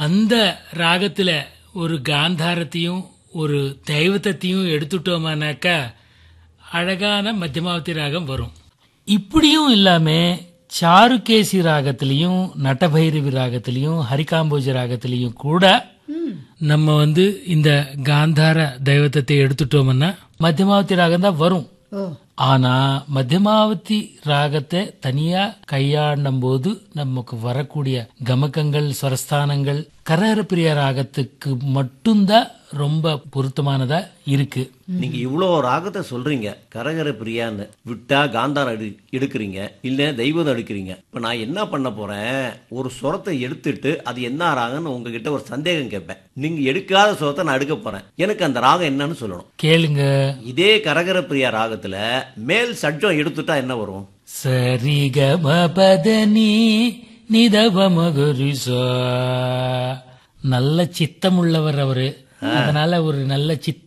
அந்த ராகத்துல ஒரு காந்தாரத்தையும் ஒரு தெய்வத்தையும் எடுத்துட்டோமானாக்கா அழகான மத்தியமாவதி ராகம் வரும் இப்படியும் இல்லாம சாருகேசி ராகத்திலையும் நட்டபைரவி ராகத்திலையும் ஹரிகாம்போஜ ராகத்திலையும் கூட நம்ம வந்து இந்த காந்தார தெய்வத்தை எடுத்துட்டோம்னா மத்தியமாவதி ராகம் தான் வரும் ஓ ஆனா மத்தியமாவதி ராகத்தை தனியா கையாண்டும் போது நமக்கு வரக்கூடிய கமக்கங்கள் ஸ்வரஸ்தானங்கள் கரஹரப்பிரிய ராகத்துக்கு மட்டும்தான் ரொம்ப பொருத்தமானதா இருக்கு நீங்க இவ்வளோ ராகத்தை சொல்றீங்க கரகர பிரியான்னு விட்டா காந்தாரம் எடு எடுக்கிறீங்க இல்ல தெய்வம் எடுக்கிறீங்க இப்ப நான் என்ன பண்ண போறேன் ஒரு சுரத்தை எடுத்துட்டு அது என்ன ராகம்னு உங்ககிட்ட ஒரு சந்தேகம் கேட்பேன் நீங்க எடுக்காத சுரத்தை நான் எடுக்க போறேன் எனக்கு அந்த ராகம் என்னன்னு சொல்லணும் கேளுங்க இதே கரகர பிரியா ராகத்துல மேல் சட்டம் எடுத்துட்டா என்ன வரும் சரி கம பதனி நிதவ மகரிசா நல்ல சித்தம் உள்ளவர் அவரு அதனால ஒரு நல்ல சித்த